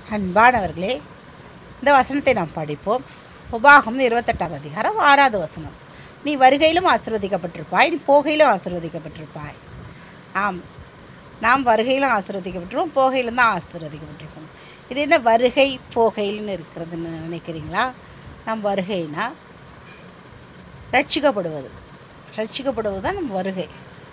அன்பானவர்களே இந்த வசனத்தை நாம் படிப்போம் உபாகம் இருபத்தெட்டாவது அதிகாரம் ஆறாவது வசனம் நீ வருகையிலும் ஆசீர்வதிக்கப்பட்டிருப்பாய் நீ போகையிலும் ஆசீர்வதிக்கப்பட்டிருப்பாய் ஆம் நாம் வருகையிலும் ஆசீர்வதிக்கப்பட்டிருப்போம் போகையிலும் தான் ஆசீர்வதிக்கப்பட்டிருப்போம் இது என்ன வருகை போகையில்னு இருக்கிறதுன்னு நினைக்கிறீங்களா நம் வருகைனா ரட்சிக்கப்படுவது ரட்சிக்கப்படுவது தான் நம்ம வருகை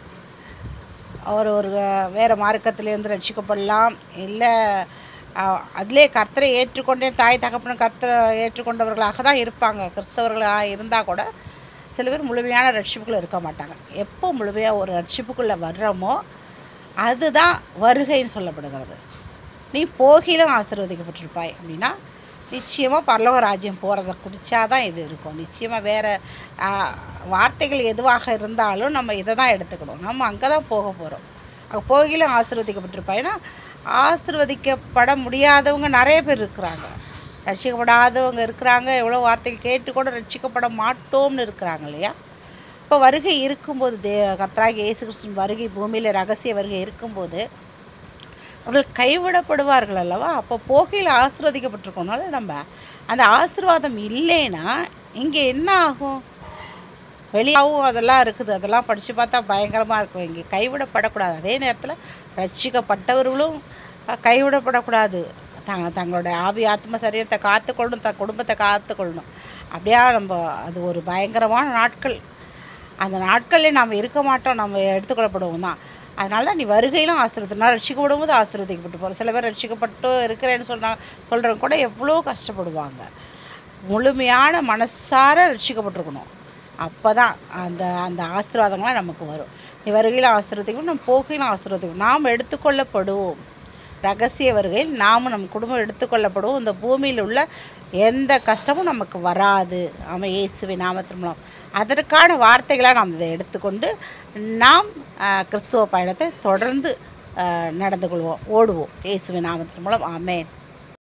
அவர் ஒரு வேறு மார்க்கத்திலேருந்து ரட்சிக்கப்படலாம் இல்லை அதிலே கர்த்தரை ஏற்றுக்கொண்டே தாய் தகப்பன கர்த்தரை ஏற்றுக்கொண்டவர்களாக தான் இருப்பாங்க கிறிஸ்தவர்களாக இருந்தால் கூட சில பேர் முழுமையான ரட்சிப்புக்குள்ளே இருக்க மாட்டாங்க எப்போ முழுமையாக ஒரு ரட்சிப்புக்குள்ளே வர்றோமோ அதுதான் வருகைன்னு சொல்லப்படுகிறது நீ போகிலும் ஆசீர்வதிக்கப்பட்டிருப்பாய் அப்படின்னா நிச்சயமாக பரலோக ராஜ்யம் போகிறத குடித்தா தான் இது இருக்கும் நிச்சயமாக வேறு வார்த்தைகள் எதுவாக இருந்தாலும் நம்ம இதை தான் எடுத்துக்கணும் நம்ம அங்கே தான் போக போகிறோம் அங்கே போகிலும் ஆசீர்வதிக்கப்பட்டிருப்பாய்னா ஆசீர்வதிக்கப்பட முடியாதவங்க நிறைய பேர் இருக்கிறாங்க ரட்சிக்கப்படாதவங்க இருக்கிறாங்க எவ்வளோ வார்த்தைகள் கேட்டு கூட ரட்சிக்கப்பட மாட்டோம்னு இருக்கிறாங்க இல்லையா இப்போ வருகை இருக்கும்போது தே கர்த்தராகி இயேசு கிறிஸ்துவின் வருகை பூமியில் ரகசிய வருகை இருக்கும்போது அவர்கள் கைவிடப்படுவார்கள் அல்லவா அப்போ போகையில் ஆசீர்வதிக்கப்பட்டிருக்கோனால நம்ம அந்த ஆசீர்வாதம் இல்லைன்னா இங்கே என்ன ஆகும் வெளியாகவும் அதெல்லாம் இருக்குது அதெல்லாம் படித்து பார்த்தா பயங்கரமாக இருக்கும் இங்கே கைவிடப்படக்கூடாது அதே நேரத்தில் ரட்சிக்கப்பட்டவர்களும் அஹ், கைவிடப்படக்கூடாது த தங்களோட ஆவி ஆத்ம சரீரத்தை காத்துக்கொள்ளணும் த குடும்பத்தை காத்துக்கொள்ளணும் அப்படியா நம்ம அது ஒரு பயங்கரமான நாட்கள் அந்த நாட்களில் நாம் இருக்க மாட்டோம் நம்ம எடுத்துக்கொள்ளப்படுவோம் தான் அதனால தான் நீ வருகையிலும் ஆசிரியத்து நான் ரட்சிக்கப்படும் போது ஆசீர்வதிக்கப்பட்டு போகிறேன் சில பேர் ரட்சிக்கப்பட்டு இருக்கிறேன்னு சொன்னாங்க சொல்கிறவங்க கூட எவ்வளோ கஷ்டப்படுவாங்க முழுமையான மனசார ரட்சிக்கப்பட்டிருக்கணும் அப்போ தான் அந்த அந்த ஆசீர்வாதங்கள்லாம் நமக்கு வரும் நீ வருகையில் ஆசீர்வதிக்கணும் நம்ம போகையிலும் ஆசீர்வதிக்கணும் நாம் எடுத்துக்கொள்ளப்படுவோம் ரகசிய வருகையில் நாமும் நம் குடும்பம் எடுத்துக்கொள்ளப்படுவோம் இந்த பூமியில் உள்ள எந்த கஷ்டமும் நமக்கு வராது ஆமாம் இயேசுவின் நாமத்தின் மூலம் அதற்கான வார்த்தைகளாக நாம் இதை எடுத்துக்கொண்டு நாம் ஆஹ், கிறிஸ்துவ பயணத்தை தொடர்ந்து ஆஹ், நடந்து கொள்வோம் ஓடுவோம் இயேசுவின் நாமத்தின் மூலம் ஆமென்